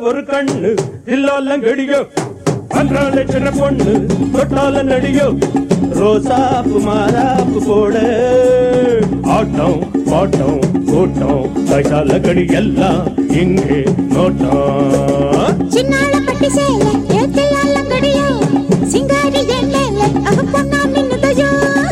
ஒரு கண்ணு இல்லாலம் கடியோ அன்றால சின்ன பொண்ணு தொட்டால நடியோ ரோசாப்பு மாறாப்பு போட ஆட்டம் பாட்டம் கூட்டம் கைசால கடி எல்லாம் இங்கே நோட்டம் சின்னாள பட்டி சேல ஏத்தலால கடியோ சிங்காரி எண்ணெயில அக பொண்ணா மின்னுதையோ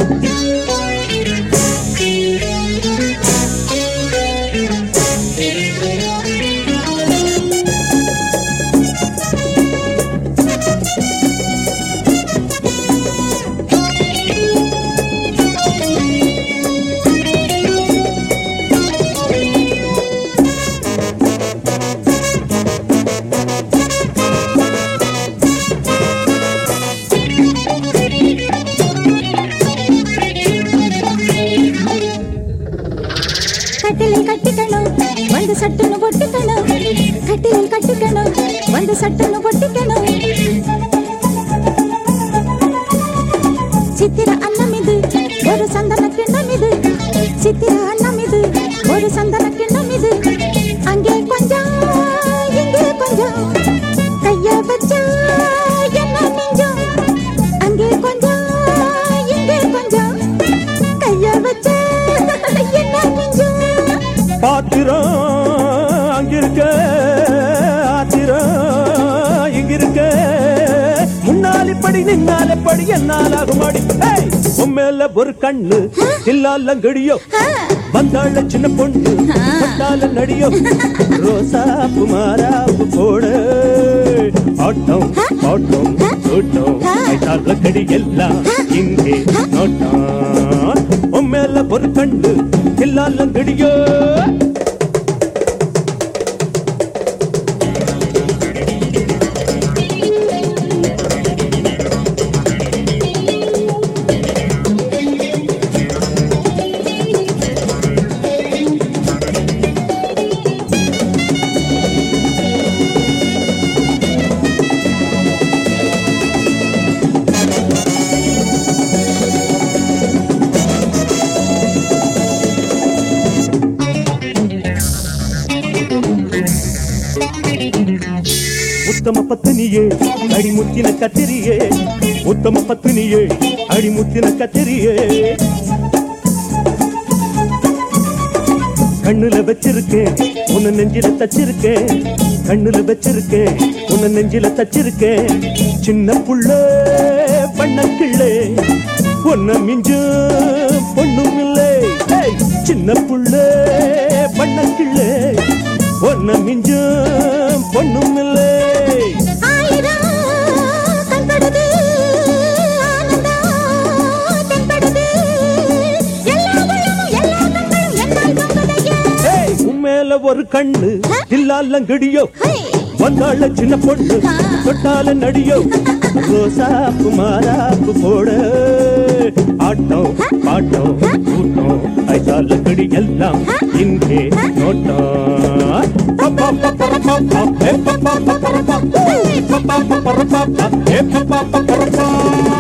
கட்டிலில் கட்டிக்கணும் வந்து சட்டுன்னு பொட்டிக்கணும் கட்டிலில் கட்டிக்கணும் வந்து சட்டுன்னு பொட்டிக்கணும் சித்திர அன்னம் இது ஒரு சந்தன கிண்ணம் இது சித்திர அன்னம் இது ஒரு சந்தன கிண்ணம் இது அங்கே கொஞ்சம் இங்கே கொஞ்சம் கைய வச்சா என்ன மிஞ்சம் அங்கே கொஞ்சம் இங்கே கொஞ்சம் கைய வச்சா என்ன மிஞ்சம் பாத்திரம் அங்கிருக்க ஆத்திரம் இங்கிருக்க முன்னாலி படி நின்னால படி என்னால் ஆகுமாடி ஏய், உன் மேல ஒரு கண்ணு இல்லாலங்கடியோ வந்தாள சின்ன பொண்ணு பட்டால நடியோ ரோசாப்பு மாறாப்பு போட ஆட்டம் பாட்டம் கூட்டம் கைத்தால கடி எல்லாம் இங்கே நோட்டம் உன் மேல ஒரு கண்ணு இல்லாலங்கடியோ உத்தம பத்தினியே அடிமுத்தின கத்திரியே உத்தம பத்தினியே அடிமுத்தின கத்திரியே கண்ணுல வச்சிருக்கேன் உன்னை நெஞ்சில தச்சிருக்கேன் கண்ணுல வச்சிருக்கேன் உன்னை நெஞ்சில தச்சிருக்கேன் சின்ன புள்ள பண்ணக்கிள்ளே உன்னை மிஞ்சு பொண்ணும் இல்லை ஏய், சின்ன புள்ள பண்ணக்கிள்ளே உன்னை மிஞ்சு பொண்ணும் இல்லை ஆயிரம் கண்படுது ஆனந்தம் தென்படுது எல்லா உள்ளமும் எல்லா கண்களும் என்னால் பொங்குதையே ஏய், உன் மேல ஒரு கண்ணு இல்லாலங்கடியோ ஹே வந்தாள சின்ன பொண்ணு தொட்டால நடியோ ரோசாப்பு மாறாப்பு போட ஆட்டம் பாட்டம் கூட்டம் ஐசால கடி எல்லாம் இங்கே நோட்டம் பப்பா பப்பர பப்பா, ஏ பப்பா பப்பர பப்பா, ஏ பப்பா பப்பர பப்பா, ஏ பப்பா பப்பர பப்பா.